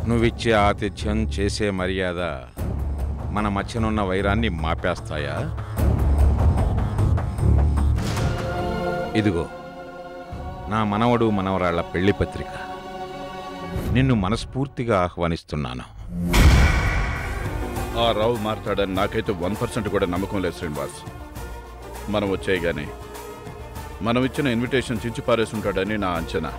నువ్విచ్చే ఆతిథ్యం చేసే మర్యాద మన మధ్యనున్న వైరాన్ని మాపేస్తాయా ఇదిగో నా మనవడు మనవరాళ్ల పెళ్లి పత్రిక నిన్ను మనస్ఫూర్తిగా ఆహ్వానిస్తున్నాను ఆ రావు మారతాడని నాకైతే వన్ పర్సెంట్ కూడా నమ్మకం లేదు శ్రీనివాస్ మనం వచ్చేయగానే మనం ఇచ్చిన ఇన్విటేషన్ చించి పారేసి ఉంటాడని నా అంచనా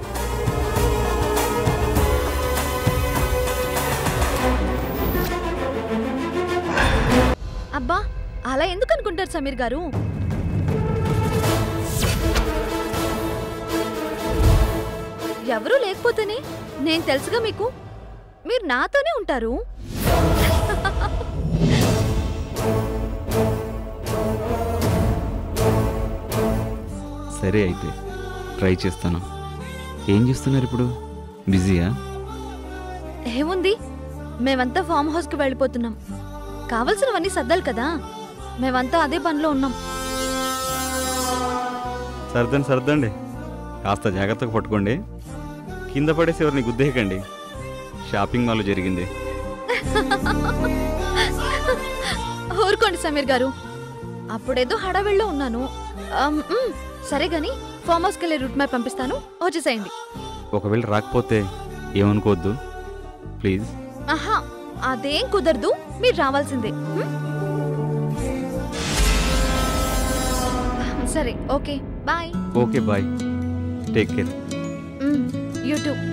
అబ్బా అలా ఎందుకు అనుకుంటారు సమీర్ గారు ఎవరూ లేకపోతేనే నేను తెలుసుగా మీకు మీరు నాతోనే ఉంటారు సరే అయితే ట్రై చేస్తాను ఏం చేస్తున్నారు ఇప్పుడు బిజీయా ఏముంది మేమంతా ఫామ్ హౌస్కి వెళ్ళిపోతున్నాం కావలసినవన్నీ సర్దాలి కదా మేమంతా అదే పనిలో ఉన్నాం సర్దండి సర్దండి కాస్త జాగ్రత్తగా పట్టుకోండి కింద పడేసి ఎవరిని గుద్దేయకండి షాపింగ్ మాల్ జరిగింది ఊరుకోండి సమీర్ గారు అప్పుడేదో హడావిడిలో ఉన్నాను అమ్, మ్, సరే గాని ఫామ్ హౌస్కి వెళ్ళే రూట్ మ్యాప్ పంపిస్తాను వచ్చేసేయండి ఒకవేళ రాకపోతే ఏమనుకోవద్దు ప్లీజ్ ఆహా అదేం కుదరదు మీరు రావాల్సిందే మ్? సరే okay bye okay bye take care YouTube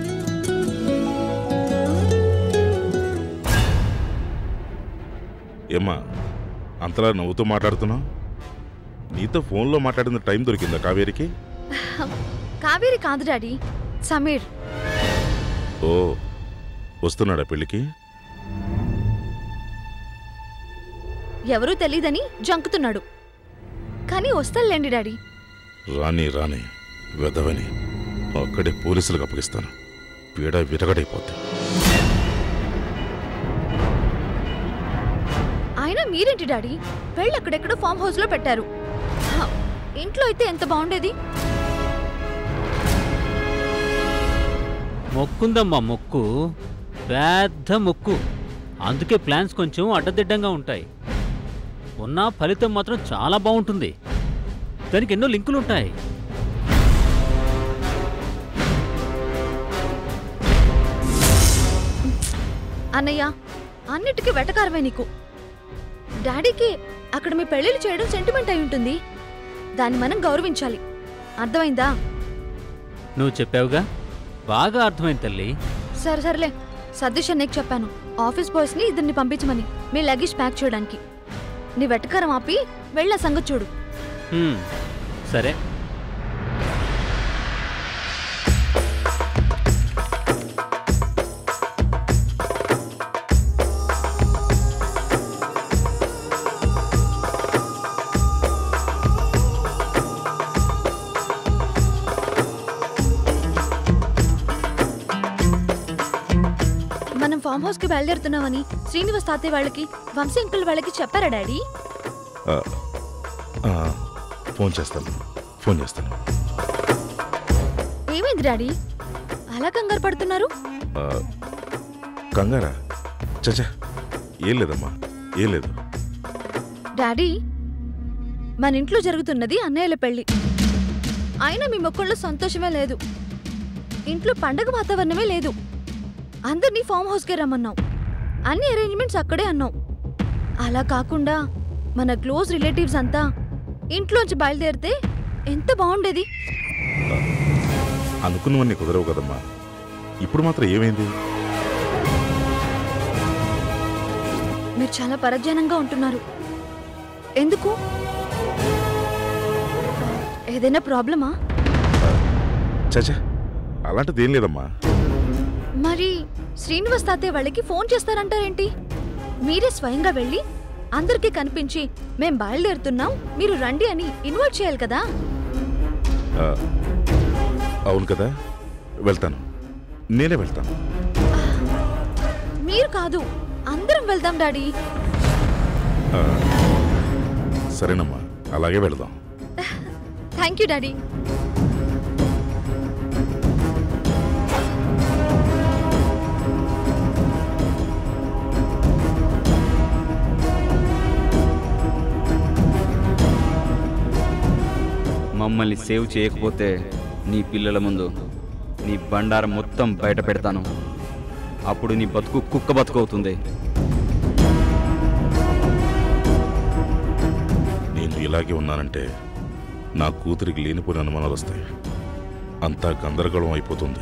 ఏమ్మా అంతలా నవ్వుతూ మాట్లాడుతున్నావు నీతో ఫోన్లో మాట్లాడిన టైం దొరికిందా కావేరికి కావేరి కాదు డాడీ సమీర్ ఓ వస్తున్నాడా పెళ్ళికి ఎవరూ తెలీదని జంకుతున్నాడు కానీ వస్తానులేండి డాడీ రాని రాని వెదవని అక్కడే పోలీసులకు అప్పగిస్తాను పీడ విరగడైపోద్ది అయినా మీరేంటి డాడీ పెళ్ళి అక్కడెక్కడో ఫామ్ హౌస్ లో పెట్టారు హ, ఇంట్లో అయితే ఎంత బాగుండేది మొక్కుందమ్మా మొక్కు పెద్ద మొక్కు అందుకే ప్లాన్స్ కొంచెం అడ్డదిడ్డంగా ఉంటాయి ఉన్న ఫలితం మాత్రం చాలా బాగుంటుంది దానికి ఎన్నో లింకులు ఉంటాయి అన్నయ్య అన్నిటికీ వెటకారమే నీకు డాడీకి అక్కడ మీ పెళ్ళిళ్ళు చేయడం సెంటిమెంట్ అయి ఉంటుంది దాన్ని మనం గౌరవించాలి అర్థమైందా నువ్వు చెప్పావుగా బాగా అర్థమైంది తల్లి సరే సరేలే సతీష్ అన్నయ్యకి చెప్పాను ఆఫీస్ బాయ్స్ ని ఇద్దరిని పంపించమని మీ లగేజ్ ప్యాక్ చేయడానికి నీ వెటకారం ఆపి వెళ్ళ సంగతి చూడు హ్మ్, సరే మనం ఫామ్ హౌస్ కి బయలుదేరుతున్నామని శ్రీనివాస్ తాతయ్య వాళ్ళకి వంశీ అంకుల్ వాళ్ళకి చెప్పారా డాడీ ఆ, ఆ, ఫోన్ చేస్తాను ఫోన్ చేస్తాను ఏమైంది డాడీ అలా కంగారు పడుతున్నారు ఆ, కంగారా చచా ఏం లేదమ్మా ఏం లేదు డాడీ మన ఇంట్లో జరుగుతున్నది అన్నయ్యల పెళ్లి అయినా మీ మొక్కల్లో సంతోషమే లేదు ఇంట్లో పండగ వాతావరణమే లేదు అందరినీ ఫామ్ హౌస్కే రమ్మన్నాం అన్ని అరేంజ్మెంట్స్ అక్కడే అన్నాం అలా కాకుండా మన క్లోజ్ రిలేటివ్స్ అంతా ఇంట్లోంచి బయలుదేరితే ఎంత బాగుండేది అనుకున్నవన్నీ కుదరవు కదమ్మా ఇప్పుడు మాత్రం ఏమైంది మీరు చాలా పరధ్యానంగా ఉంటున్నారు ఎందుకు ఏదైనా ప్రాబ్లమా చచా అలాంటిది ఏం లేదమ్మా మరి శ్రీనివాస్ తాతయ్య వాళ్ళకి ఫోన్ చేస్తారంటారేంటి మీరే స్వయంగా వెళ్ళి అందరికీ కనిపించి మేం బయలుదేరుతున్నాం మీరు రండి అని ఇన్వైట్ చేయాలి కదా ఆ, అవును కదా వెళ్తాను నేనే వెళ్తాను మీరు కాదు అందరం వెళ్దాం డాడీ ఆ, సరేనమ్మా అలాగే వెళదాం థ్యాంక్ యూ డాడీ మమ్మల్ని సేవ్ చేయకపోతే నీ పిల్లల ముందు నీ బండారం మొత్తం బయట పెడతాను అప్పుడు నీ బతుకు కుక్క బతుకు అవుతుంది నేను ఇలాగే ఉన్నానంటే నా కూతురికి లేనిపోయిన అనుమానాలు వస్తాయి అంతా గందరగోళం అయిపోతుంది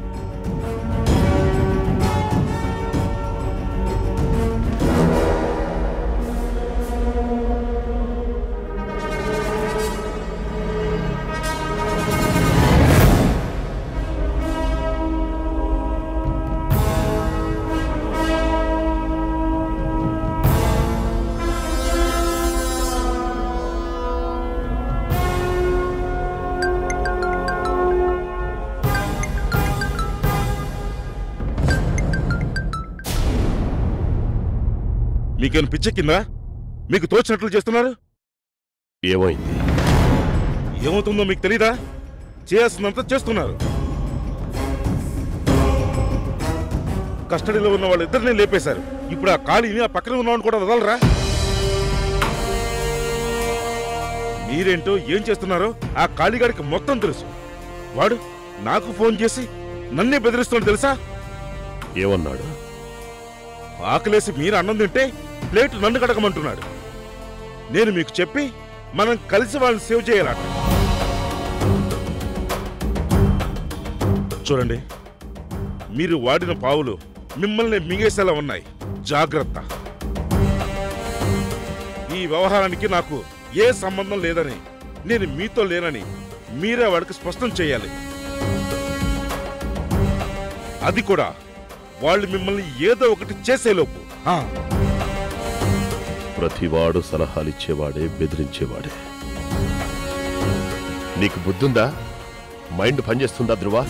మీకేమైనా పిచ్చెక్కిందా మీకు తోచినట్లు చేస్తున్నారు ఏమైంది ఏమవుతుందో మీకు తెలీదా చేయాల్సినంత చేస్తున్నారు కస్టడీలో ఉన్న వాళ్ళిద్దరిని లేపేశారు ఇప్పుడు ఆ ఖాళీని ఆ పక్కన ఉన్నవాడిని కూడా వదలరా మీరేంటో ఏం చేస్తున్నారో ఆ ఖాళీగాడికి మొత్తం తెలుసు వాడు నాకు ఫోన్ చేసి నన్నే బెదిరిస్తున్నాడు తెలుసా ఏమన్నాడు ఆకలేసి మీరు అన్నం తింటే ప్లేట్ నన్ను కడగమంటున్నాడు నేను మీకు చెప్పి మనం కలిసి వాళ్ళని సేవ్ చేయాలట చూడండి మీరు వాడిన పావులు మిమ్మల్ని మింగేసేలా ఉన్నాయి జాగ్రత్త ఈ వ్యవహారానికి నాకు ఏ సంబంధం లేదని నేను మీతో లేనని మీరే వాడికి స్పష్టం చేయాలి అది కూడా వాళ్ళు మిమ్మల్ని ఏదో ఒకటి చేసేలోపు ఆ, ప్రతివాడు సలహాలిచ్చేవాడే బెదిరించేవాడే నీకు బుద్ధుందా మైండ్ పనిచేస్తుందా ధ్రువ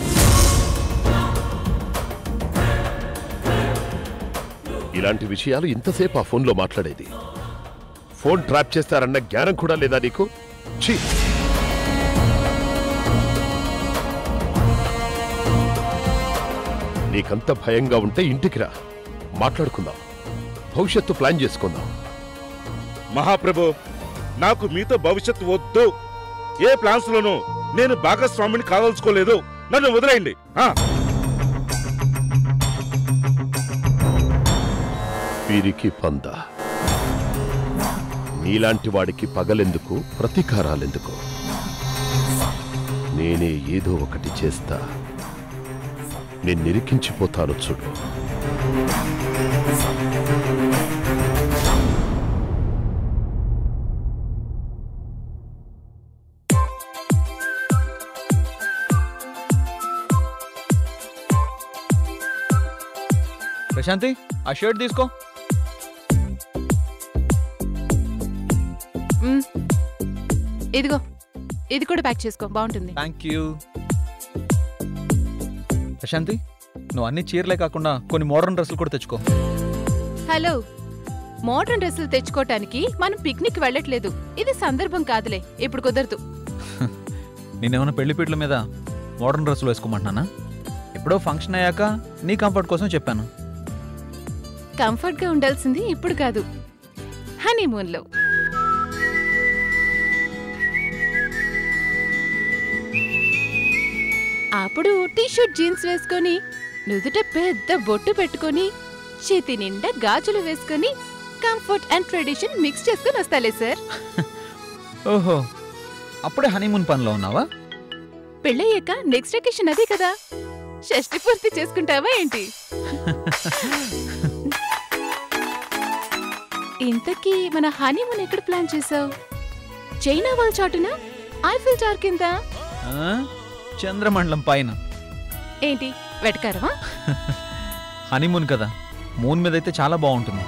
ఇలాంటి విషయాలు ఇంతసేపు ఆ ఫోన్లో మాట్లాడేది ఫోన్ ట్రాప్ చేస్తారన్న జ్ఞానం కూడా లేదా నీకు ఛీ నీకంత భయంగా ఉంటే ఇంటికి రా మాట్లాడుకుందాం భవిష్యత్తు ప్లాన్ చేసుకుందాం మహాప్రభు నాకు మీతో భవిష్యత్తు వద్దు ఏ ప్లాన్స్ లోనూ నేను భాగస్వామిని కాదలుచుకోలేదు నన్ను వదిలేయండి ఆ, వీరికి పంద నీలాంటి వాడికి పగలెందుకు ప్రతీకారాలెందుకు నేనే ఏదో ఒకటి చేస్తా నేను నిరికించిపోతాను చూడు ప్రశాంతి ఆ షర్ట్ తీసుకో మ్మ్. ఇదిగో ఇది కూడా ప్యాక్ చేసుకో బాగుంటుంది థ్యాంక్ యూ ప్రశాంతి నువ్వు అన్ని చీరలే కాకుండా కొన్ని మోడర్న్ డ్రెస్సులు కూడా తెచ్చుకో హలో మోడర్న్ డ్రెస్సులు తెచ్చుకోవటానికి మనం పిక్నిక్ వెళ్ళట్లేదు ఇది సందర్భం కాదులే ఇప్పుడు కుదరదు నేనేమైనా పెళ్లిపీటల మీద మోడర్న్ డ్రెస్సులు వేసుకోమంటున్నానా ఎప్పుడో ఫంక్షన్ అయ్యాక నీ కంఫర్ట్ కోసం చెప్పాను కంఫర్ట్ గా ఉండాల్సింది ఇప్పుడు కాదు హనీమూన్ లో అప్పుడు టీ షర్ట్ జీన్స్ వేసుకొని నుదుట పెద్ద బొట్టు పెట్టుకొని చేతి నిండా గాజులు వేసుకొని కంఫర్ట్ అండ్ ట్రెడిషన్ మిక్స్ చేసుకొని వస్తాలే సార్ ఓహో అప్పుడే హనీమూన్ పనిలో ఉన్నావా పెళ్ళయ్యాక నెక్స్ట్ వెకేషన్ అదే కదా షష్టి పూర్తి చేసుకుంటావా ఏంటి ఇంతకీ మన హనీమూన్ ఎక్కడ ప్లాన్ చేసావు చైనా వాళ్ళ చాటున ఐఫిల్ టార్ కింద ఆ? చంద్రమండలం పైన ఏంటి వెటకారమా హనీమూన్ కదా మూన్ మీద అయితే చాలా బాగుంటుంది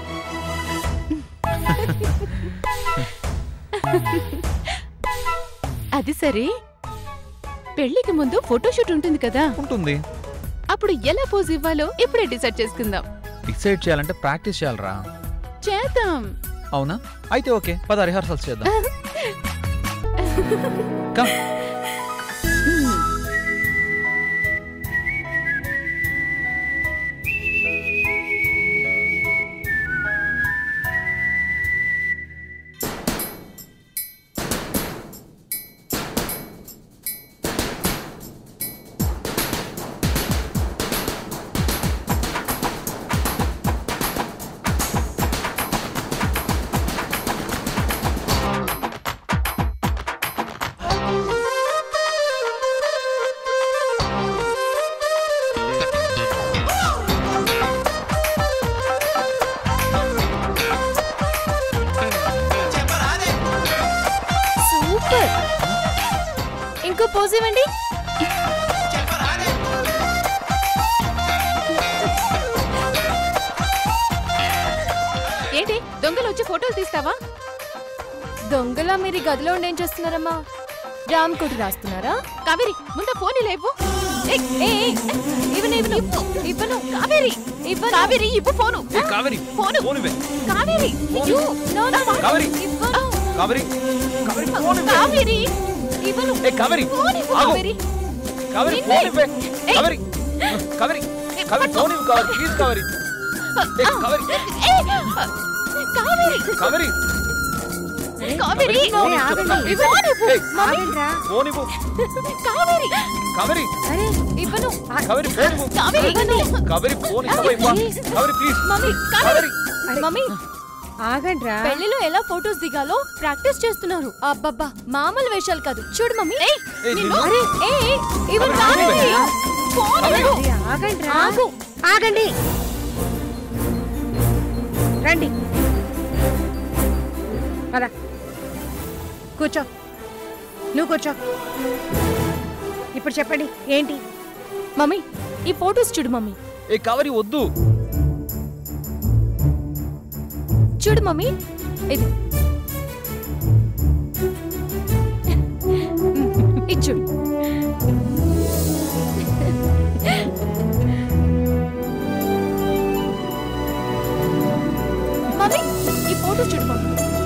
అది సరే పెళ్లికి ముందు ఫోటోషూట్ ఉంటుంది కదా ఉంటుంది అప్పుడు ఎలా పోజ్ ఇవ్వాలో ఇప్పుడే డిసైడ్ చేసుకుందాం డిసైడ్ చేయాలంటే ప్రాక్టీస్ చేయాలరా చేద్దాం అవునా అయితే ఓకే పద రిహార్సల్స్ చేద్దాం కమ్ ఇంకో పోజ్ ఇవ్వండి ఏంటి దొంగలు వచ్చి ఫోటోలు తీస్తావా దొంగలా మీరు ఈ గదిలో ఉండి ఏం చేస్తున్నారమ్మా రామ్ కోటి రాస్తున్నారా కావేరి ముందు ఫోన్ లేవు ఇవ్వను ఇవ్వను ఇవ్వను కావేరి ఇవ్వను కావేరి ఇవ్వు ఫోను కావేరి ఫోను ఫోన్ ఇవ్వే కావేరి ఇవ్వు. No, no, no. కావేరి ఇవ్వను కావేరి కావేరి ఫోన్ ఇవ్వే కావేరి ఇవ్వను ఏ కావేరి ఫోన్ ఇవ్వు ఆగు. కావేరి కావేరి నిన్నే. ఫోన్ ఇవ్వే ఏయ్. కావేరి కావేరి కావేరి ఫోన్ ఇవ్వు కావేరి ప్లీజ్ కావేరి ఏ కావేరి ఏయ్, కావేరి కావేరి కావేరి ఫోన్ ఇవ్వు చెప్తున్నా. ఫోన్ ఇవ్వు ఏయ్, మమ్మీ ఫోన్ ఇవ్వు కావేరి కావేరి ఇవ్వను కావేరి ఫోన్ ఇవ్వు కావేరి ఇవ్వను కావేరి ఫోన్ ఇవ్వవా ఇవ్వా Kaveri please mummy Kaveri mummy ఆగండ్రా పెళ్లిలో ఎలా ఫోటోస్ దిగాలో ప్రాక్టీస్ చేస్తున్నారు అబ్బబ్బా మామూలు వేషాలు కాదు చూడు మమ్మీ ఏయ్, నిన్ను నిన్ను. అరే ఏయ్ ఇవ్వను కావేరి. కావేరి ఫోన్ కావేరి. ఇవ్వు ఆగండ్రా ఆగు ఆగండి రండి పద కూర్చో నువ్వు కూర్చో ఇప్పుడు చెప్పండి ఏంటి మమ్మీ ఈ ఫోటోస్ చూడు మమ్మీ ఏ కావేరి వద్దు చూడు మమ్మీ ఇది ఇది చూడు మమ్మీ ఈ ఫోటో చూడు మమ్మీ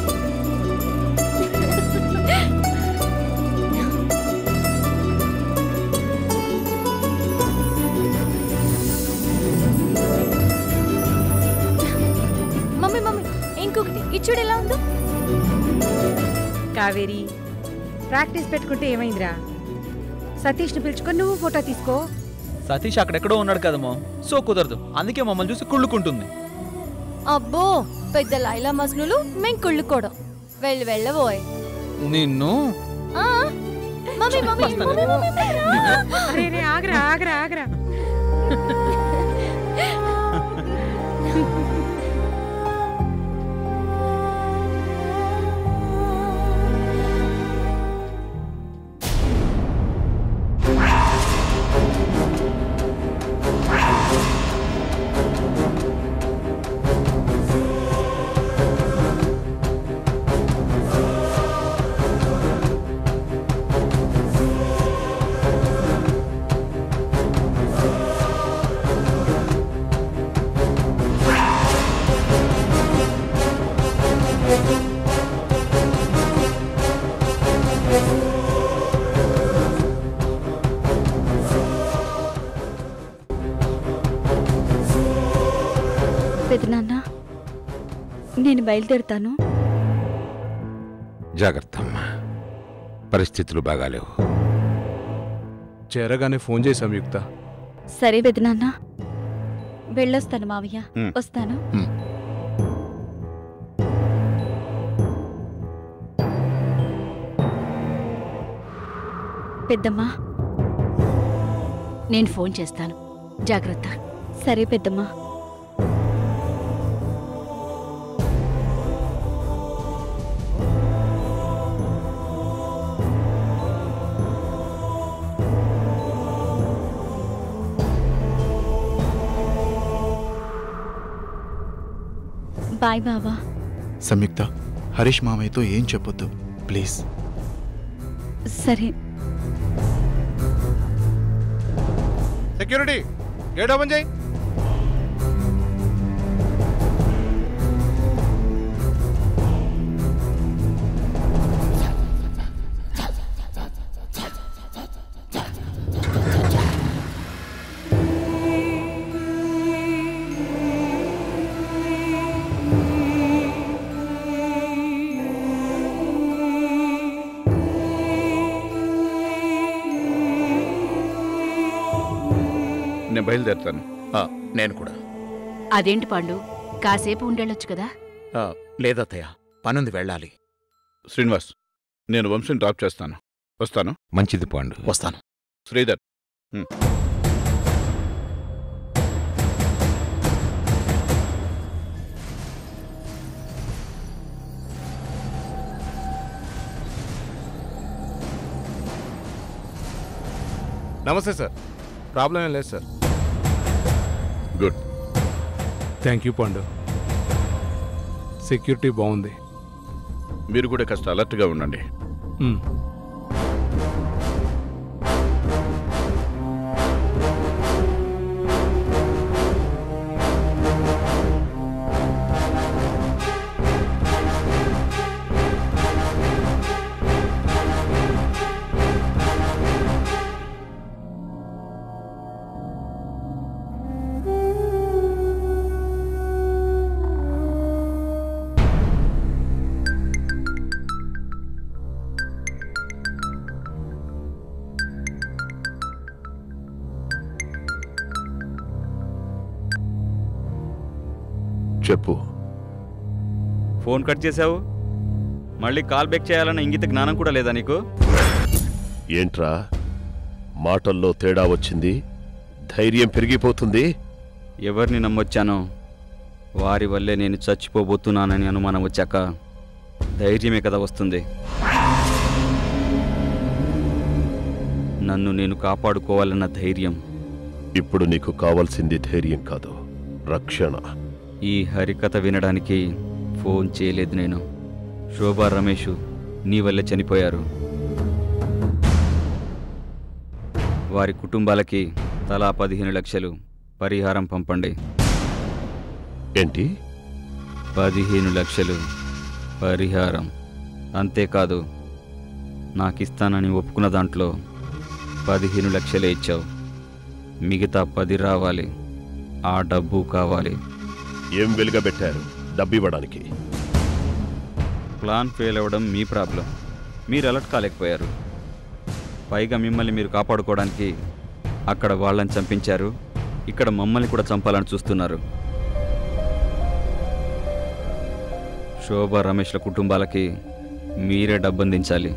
మమ్మీ మమ్మీ ఇంకొకటి ఇది చూడు ఎలా ఉందో కావేరి ప్రాక్టీస్ పెట్టుకుంటే ఏమైందిరా సతీష్ని పిలుచుకొని నువ్వు ఫోటో తీసుకో సతీష్ అక్కడెక్కడో ఉన్నాడు కదమ్మా సో కుదరదు అందుకే మమ్మల్ని చూసి కుళ్ళుకుంటుంది అబ్బో పెద్ద లైలా మజ్నులు మేం కుళ్ళుకోవడం వెళ్ళి వెళ్ళబోయ్ నిన్ను ఆ, mummy mummy mummy, mummy, mummy. అరే రే ఆగరా ఆగరా ఆగరా పెదనాన్న నేను బయలుదేరుతాను జాగ్రత్త అమ్మా పరిస్థితులు బాగాలేవు చేరగానే ఫోన్ చేశాం యుక్త సరే పెదనాన్న వెళ్ళొస్తాను మావయ్య ఉమ్. వస్తాను ఉమ్. పెద్దమ్మా నేను ఫోన్ చేస్తాను జాగ్రత్త సరే పెద్దమ్మా బాయ్ బావా సంయుక్త హరీష్ మామయ్యతో ఏం చెప్పొద్దు ప్లీజ్ సరే సెక్యూరిటీ గేట్ ఓపెన్ చేయి నేను బయలుదేరుతాను నేను కూడా అదేంటి పాండు కాసేపు ఉండేళ్ళొచ్చు కదా ఆ, లేదత్తయ్య పనుంది వెళ్ళాలి శ్రీనివాస్ నేను వంశీని డ్రాప్ చేస్తాను వస్తాను మంచిది పాండు వస్తాను శ్రీధర్ హ్మ్. నమస్తే సార్ ప్రాబ్లం ఏం లేదు sir good thank you Pandu security బాగుంది మీరు కూడా కాస్త అలర్ట్గా ఉండండి మ్. చెప్పు ఫోన్ కట్ చేసావు మళ్ళీ కాల్ బ్యాక్ చేయాలన్న ఇంగిత జ్ఞానం కూడా లేదా నీకు ఏంట్రా మాటల్లో తేడా వచ్చింది ధైర్యం పెరిగిపోతుంది ఎవరిని నమ్మొచ్చానో వారి వల్లే నేను చచ్చిపోబోతున్నానని అనుమానం వచ్చాక ధైర్యమే కదా వస్తుంది నన్ను నేను కాపాడుకోవాలన్న ధైర్యం ఇప్పుడు నీకు కావాల్సింది ధైర్యం కాదు రక్షణ ఈ హరికథ వినడానికి ఫోన్ చేయలేదు నేను శోభా రమేష్ నీ వల్లే చనిపోయారు వారి కుటుంబాలకి తలా పదిహేను లక్షలు పరిహారం పంపండి ఏంటి పదిహేను లక్షలు పరిహారం అంతేకాదు నాకిస్తానని ఒప్పుకున్న దాంట్లో పదిహేను లక్షలే ఇచ్చావు మిగతా పది రావాలి ఆ డబ్బు కావాలి ఏం వెలుగబెట్టారు డబ్బు ఇవ్వడానికి ప్లాన్ ఫెయిల్ అవ్వడం మీ ప్రాబ్లం మీరు అలర్ట్ కాలేకపోయారు పైగా మిమ్మల్ని మీరు కాపాడుకోవడానికి అక్కడ వాళ్ళని చంపించారు ఇక్కడ మమ్మల్ని కూడా చంపాలని చూస్తున్నారు శోభ రమేష్ల కుటుంబాలకి మీరే డబ్బందించాలి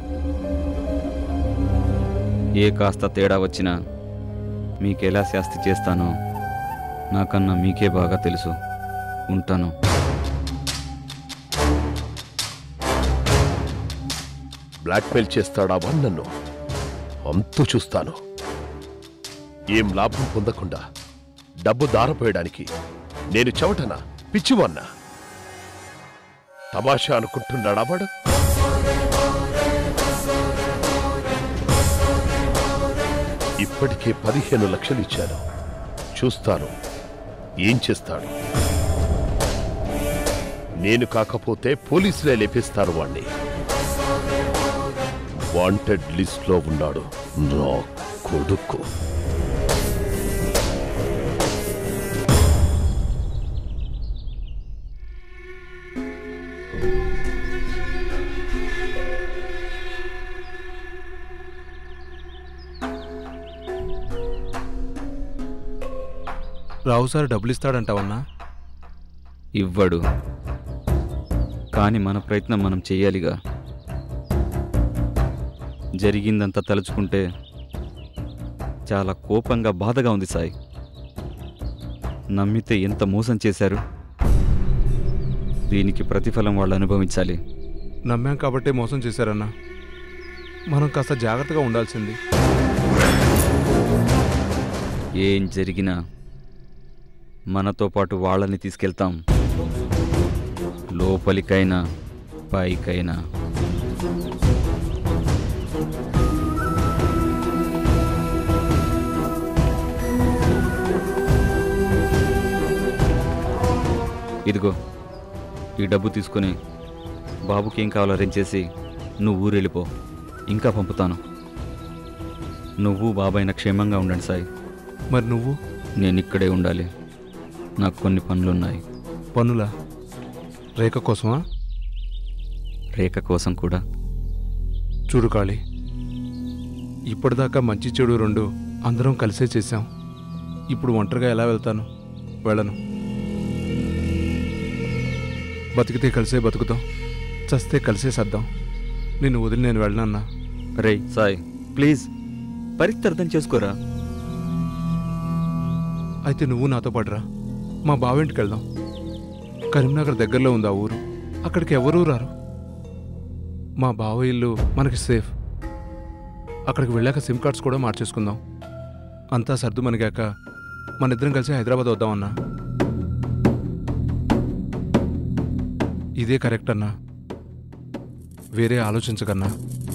ఏ కాస్త తేడా వచ్చినా మీకెలా శాస్తి చేస్తానో నాకన్నా మీకే బాగా తెలుసు ఉంటాను బ్లాక్మెయిల్ చేస్తాడా వాడు నన్ను అంతు చూస్తాను ఏం లాభం పొందకుండా డబ్బు దారపోయడానికి నేను చెవటనా పిచ్చివన్నా తమాషా అనుకుంటున్నాడా వాడు ఇప్పటికే పదిహేను లక్షలు ఇచ్చాను చూస్తాను ఏం చేస్తాడు నేను కాకపోతే పోలీసులే లేపిస్తారు వాణ్ణి వాంటెడ్ లిస్ట్లో ఉన్నాడు నా కొడుకు రావు సార్ డబ్బులు ఇస్తాడంటావన్నా ఇవ్వడు కానీ మన ప్రయత్నం మనం చెయ్యాలిగా జరిగిందంతా తలుచుకుంటే చాలా కోపంగా బాధగా ఉంది సాయి నమ్మితే ఎంత మోసం చేశారు దీనికి ప్రతిఫలం వాళ్ళు అనుభవించాలి నమ్మాం కాబట్టి మోసం చేశారన్నా మనం కాస్త జాగ్రత్తగా ఉండాల్సింది ఏం జరిగినా మనతో పాటు వాళ్ళని తీసుకెళ్తాం లోపలికైనా పైకైనా ఇదిగో ఈ డబ్బు తీసుకొని బాబుకి ఏం కావాలో అరేంజ్ చేసి నువ్వు ఊరు వెళ్ళిపో ఇంకా పంపుతాను నువ్వు బాబాయిన క్షేమంగా ఉండండి సాయి మరి నువ్వు నేను ఇక్కడే ఉండాలి నాకు కొన్ని పనులున్నాయి పనులా రేఖ కోసమా రేఖ కోసం కూడా చూడు కాళీ ఇప్పటిదాకా మంచి చెడు రెండు అందరం కలిసే చేశాం ఇప్పుడు ఒంటరిగా ఎలా వెళ్తాను వెళ్ళను బతికితే కలిసే బతుకుతాం చస్తే కలిసే సర్దాం నిన్ను వదిలి నేను వెళ్ళనన్నా రే సాయ్ ప్లీజ్ పరిస్థితి అర్థం చేసుకోరా అయితే నువ్వు నాతో పాటురా మా బావింటికి వెళ్దాం కరీంనగర్ దగ్గరలో ఉంది ఆ ఊరు అక్కడికి ఎవరూ రారు మా బావ ఇల్లు మనకి సేఫ్ అక్కడికి వెళ్ళాక సిమ్ కార్డ్స్ కూడా మార్చేసుకుందాం అంతా సర్దు మనగాక మన ఇద్దరం కలిసి హైదరాబాద్ వద్దామన్నా ఇదే కరెక్ట్ అన్నా వేరే ఆలోచించకన్నా